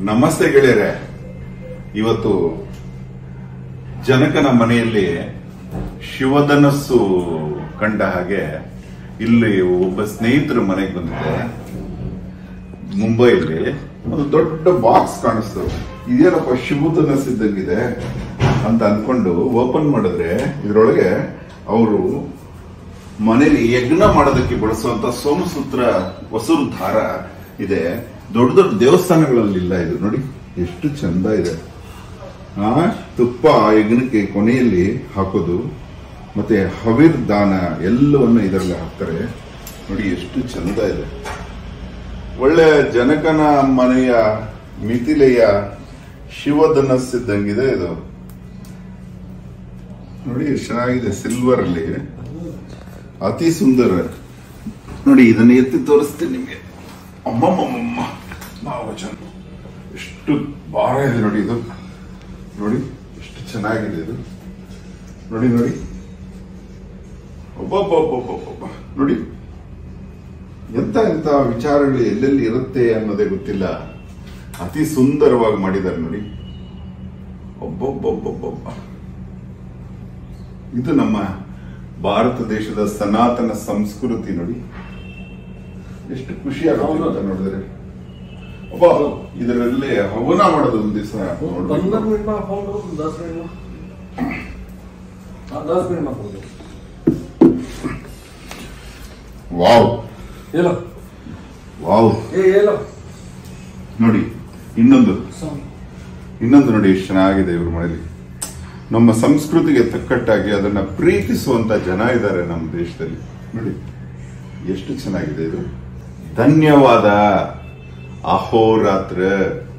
ನಮಸ್ತೆ ಗೆಳೆಯರೆ ಇವತ್ತು ಜನಕನ ಮನೆಯಲ್ಲಿ ಶಿವಧನಸ್ಸು ಕಂಡ ಹಾಗೆ ಇಲ್ಲಿ ಒಬ್ಬ ಸ್ನೇಹಿತರ ಮನೆಗೆ ಬಂದಿದೆ ಮುಂಬೈಲಿ ಒಂದು ದೊಡ್ಡ ಬಾಕ್ಸ್ ಕಾಣಿಸ್ತು ಇದೇನಪ್ಪ ಶಿವಧನಸ್ ಇದ್ದಂಗಿದೆ ಅಂತ ಅನ್ಕೊಂಡು ಓಪನ್ ಮಾಡಿದ್ರೆ ಇದ್ರೊಳಗೆ ಅವರು ಮನೇಲಿ ಯಜ್ಞ ಮಾಡೋದಕ್ಕೆ ಬಳಸುವಂತ ಸೋಮಸೂತ್ರ ವಸುರು ದಾರ ಇದೆ ದೊಡ್ಡ ದೊಡ್ಡ ದೇವಸ್ಥಾನಗಳಲ್ಲಿ ಇಲ್ಲ ಇದು ನೋಡಿ ಎಷ್ಟು ಚಂದ ಇದೆ ಆ ತುಪ್ಪ ಆ ಯಜ್ಞಕ್ಕೆ ಕೊನೆಯಲ್ಲಿ ಹಾಕೋದು ಮತ್ತೆ ಹವಿರ್ ದಾನ ಎಲ್ಲವನ್ನು ಇದರಲ್ಲಿ ಹಾಕ್ತಾರೆ ನೋಡಿ ಎಷ್ಟು ಚಂದ ಇದೆ ಒಳ್ಳೆ ಜನಕನ ಮನೆಯ ಮಿಥಿಲೆಯ ಶಿವಧನಸ್ಸಿದ್ದಂಗಿದೆ ಇದು ನೋಡಿ ಎಷ್ಟು ಚೆನ್ನಾಗಿದೆ ಸಿಲ್ವರ್ ಅಲ್ಲಿ ಅತಿ ಸುಂದರ ನೋಡಿ ಇದನ್ನ ಎತ್ತಿ ತೋರಿಸ್ತೀನಿ ನಿಮ್ಗೆ ಅಮ್ಮಮ್ಮಮ್ಮ ನಾವು ಚೆನ್ನ ಎಷ್ಟು ಭಾರ ಇದೆ ನೋಡಿ ಇದು ನೋಡಿ ಎಷ್ಟು ಚೆನ್ನಾಗಿದೆ ಇದು ನೋಡಿ ನೋಡಿ ಒಬ್ಬೊಬ್ಬೊಬ್ಬೊಬ್ಬೊಬ್ಬ ನೋಡಿ ಎಂತ ಎಂತ ವಿಚಾರಗಳು ಎಲ್ಲೆಲ್ಲಿ ಇರುತ್ತೆ ಅನ್ನೋದೇ ಗೊತ್ತಿಲ್ಲ ಅತಿ ಸುಂದರವಾಗಿ ಮಾಡಿದ್ದಾರೆ ನೋಡಿ ಒಬ್ಬೊಬ್ಬೊಬ್ಬೊಬ್ಬೊಬ್ಬ ಇದು ನಮ್ಮ ಭಾರತ ದೇಶದ ಸನಾತನ ಸಂಸ್ಕೃತಿ ನೋಡಿ ಎಷ್ಟು ಖುಷಿ ಆಗುತ್ತೆ ಅಂತ ನೋಡಿದ್ರೆ ಒಬ್ಬ ಇದರಲ್ಲಿ ಹವನ ಮಾಡೋದು ಒಂದು ದಿವಸ पंद्रह मिनट में फोन करो दस मिनट में हाँ दस मिनट में फोन करो ವಾವ್ ये लो ವಾವ್ ये ये लो ನೋಡಿ ಇನ್ನೊಂದು ಇನ್ನೊಂದು ನೋಡಿ ಎಷ್ಟು ಚೆನ್ನಾಗಿದೆ ಇವ್ರ ಮನೇಲಿ ನಮ್ಮ ಸಂಸ್ಕೃತಿಗೆ ತಕ್ಕಟ್ಟಾಗಿ ಅದನ್ನ ಪ್ರೀತಿಸುವಂತ ಜನ ಇದ್ದಾರೆ ನಮ್ಮ ದೇಶದಲ್ಲಿ ನೋಡಿ ಎಷ್ಟು ಚೆನ್ನಾಗಿದೆ ಇದು ಧನ್ಯವಾದ ಅಹೋರಾತ್ರ